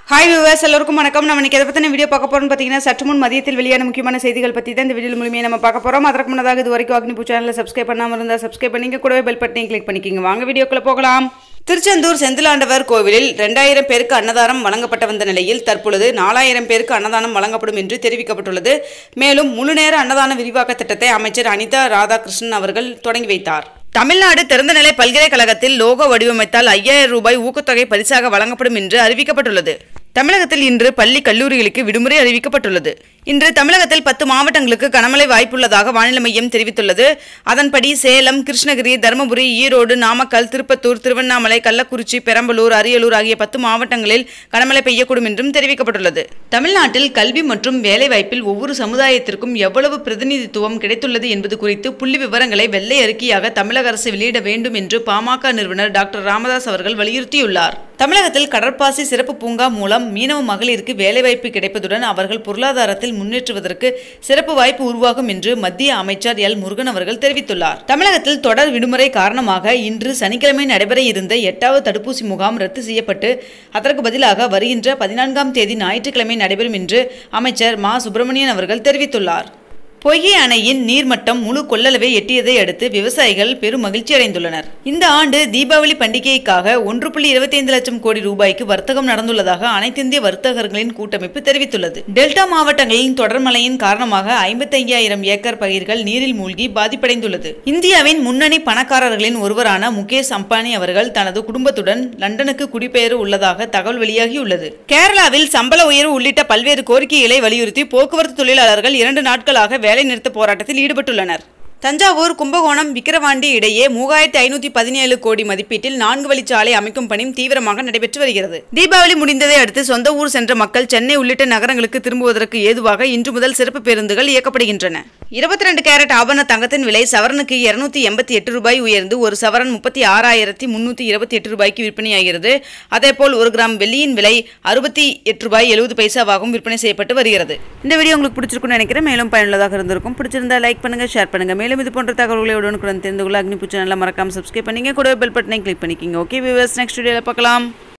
hi viewers எல்லோருக்கும் வணக்கம் நம்ம இன்னைக்கு எதை பற்றின வீடியோ பார்க்க போறோம்னு பார்த்தீங்கன்னா சற்று முன் மதியத்தில் வெளியான முக்கியமான செய்திகள் பற்றி தான் இந்த வீடியோ மூலியமாக நம்ம பார்க்க போகிறோம் அதற்கு முன்னதாக இது வரைக்கும் அக்னிபூ சேனலை சப்ஸ்கிரைப் பண்ணாமல் இருந்தால் சப்ஸ்கிரைப் பண்ணிங்க கூடவே பெல் பட்டனையும் கிளிக் பண்ணிக்கிங்க வாங்க வீடியோக்குள்ள போகலாம் திருச்செந்தூர் செந்திலாண்டவர் கோவிலில் ரெண்டாயிரம் பேருக்கு அன்னதானம் வழங்கப்பட்ட வந்த நிலையில் தற்பொழுது நாலாயிரம் பேருக்கு அன்னதானம் வழங்கப்படும் என்று தெரிவிக்கப்பட்டுள்ளது மேலும் முழுநேர அன்னதான விரிவாக்க திட்டத்தை அமைச்சர் அனிதா ராதாகிருஷ்ணன் அவர்கள் தொடங்கி வைத்தார் தமிழ்நாடு திறந்தநிலை பல்கலைக்கழகத்தில் லோகோ வடிவமைத்தால் ஐயாயிரம் ரூபாய் ஊக்கத்தொகை பரிசாக வழங்கப்படும் என்று அறிவிக்கப்பட்டுள்ளது தமிழகத்தில் இன்று பள்ளி கல்லூரிகளுக்கு விடுமுறை அறிவிக்கப்பட்டுள்ளது இன்று தமிழகத்தில் பத்து மாவட்டங்களுக்கு கனமழை வாய்ப்புள்ளதாக வானிலை மையம் தெரிவித்துள்ளது அதன்படி சேலம் கிருஷ்ணகிரி தருமபுரி ஈரோடு நாமக்கல் திருப்பத்தூர் திருவண்ணாமலை கள்ளக்குறிச்சி பெரம்பலூர் அரியலூர் ஆகிய பத்து மாவட்டங்களில் கனமழை பெய்யக்கூடும் என்றும் தெரிவிக்கப்பட்டுள்ளது தமிழ்நாட்டில் கல்வி மற்றும் வேலைவாய்ப்பில் ஒவ்வொரு சமுதாயத்திற்கும் எவ்வளவு பிரதிநிதித்துவம் கிடைத்துள்ளது என்பது குறித்து புள்ளி விவரங்களை வெள்ளை அறிக்கையாக தமிழக அரசு வெளியிட வேண்டும் என்று பாமக நிறுவனர் டாக்டர் ராமதாஸ் அவர்கள் வலியுறுத்தியுள்ளார் தமிழகத்தில் கடற்பாசி சிறப்பு பூங்கா மூலம் மீனவ மகளிருக்கு வேலைவாய்ப்பு கிடைப்பதுடன் அவர்கள் பொருளாதாரத்தில் முன்னேற்றுவதற்கு சிறப்பு வாய்ப்பு உருவாகும் என்று மத்திய அமைச்சர் எல் முருகன் அவர்கள் தெரிவித்துள்ளார் தமிழகத்தில் தொடர் விடுமுறை காரணமாக இன்று சனிக்கிழமை நடைபெற இருந்த எட்டாவது தடுப்பூசி முகாம் ரத்து செய்யப்பட்டு அதற்கு பதிலாக வருகின்ற பதினான்காம் தேதி ஞாயிற்றுக்கிழமை நடைபெறும் என்று அமைச்சர் மா சுப்பிரமணியன் அவர்கள் தெரிவித்துள்ளார் பொய்கை அணையின் நீர்மட்டம் முழு கொள்ளளவை எட்டியதை அடுத்து விவசாயிகள் பெரும் மகிழ்ச்சி அடைந்துள்ளனர் இந்த ஆண்டு தீபாவளி பண்டிகைக்காக ஒன்று புள்ளி இருபத்தைந்து லட்சம் கோடி ரூபாய்க்கு வர்த்தகம் நடந்துள்ளதாக அனைத்திந்திய வர்த்தகர்களின் கூட்டமைப்பு தெரிவித்துள்ளது டெல்டா மாவட்டங்களின் தொடர் மழையின் காரணமாக ஐம்பத்தையாயிரம் ஏக்கர் பயிர்கள் நீரில் மூழ்கி பாதிப்படைந்துள்ளது இந்தியாவின் முன்னணி பணக்காரர்களின் ஒருவரான முகேஷ் அம்பானி அவர்கள் தனது குடும்பத்துடன் லண்டனுக்கு குடிபெயர உள்ளதாக தகவல் வெளியாகியுள்ளது கேரளாவில் சம்பள உயர்வு உள்ளிட்ட பல்வேறு கோரிக்கைகளை வலியுறுத்தி போக்குவரத்து தொழிலாளர்கள் இரண்டு நாட்களாக வேலை நிறுத்த போராட்டத்தில் ஈடுபட்டுள்ளனர் தஞ்சாவூர் கும்பகோணம் விக்கிரவாண்டி இடையே மூவாயிரத்தி ஐநூத்தி பதினேழு கோடி மதிப்பீட்டில் நான்கு வழிச்சாலை அமைக்கும் பணி தீவிரமாக நடைபெற்று வருகிறது தீபாவளி முடிந்ததை அடுத்து சொந்த ஊர் சென்ற மக்கள் சென்னை உள்ளிட்ட நகரங்களுக்கு திரும்புவதற்கு ஏதுவாக இன்று முதல் சிறப்பு பேருந்துகள் இயக்கப்படுகின்றன இருபத்தி ரெண்டு கேரட் ஆபரண தங்கத்தின் விலை சவரனுக்கு இருநூத்தி எண்பத்தி எட்டு ரூபாய் உயர்ந்து ஒரு சவரன் முப்பத்தி ஆறாயிரத்தி முன்னூத்தி இருபத்தி எட்டு ரூபாய்க்கு விற்பனையாகிறது அதேபோல் ஒரு கிராம் வெள்ளியின் விலை அறுபத்தி எட்டு ரூபாய் எழுபது பைசாவாகவும் விற்பனை செய்யப்பட்டு வருகிறது இந்த வீடியோ உங்களுக்கு பிடிச்சிருக்கும்னு நினைக்கிறேன் மேலும் பயனுள்ளதாக இருந்திருக்கும் பிடிச்சிருந்தா லைக் பண்ணுங்க ஷேர் பண்ணுங்க மேலும் இது போன்ற தகவல்களை உடனுக்குடன் தெரிந்து கொள்ள அக்னி பூச்சி நல்லா மறக்காம சப்ஸ்கிரைப் பண்ணிங்க கூட பெல் பட்டனை கிளிக் பண்ணிக்கிங்க ஓகே வியூவர்ஸ் நெக்ஸ்ட் வீடியோவில் பார்க்கலாம்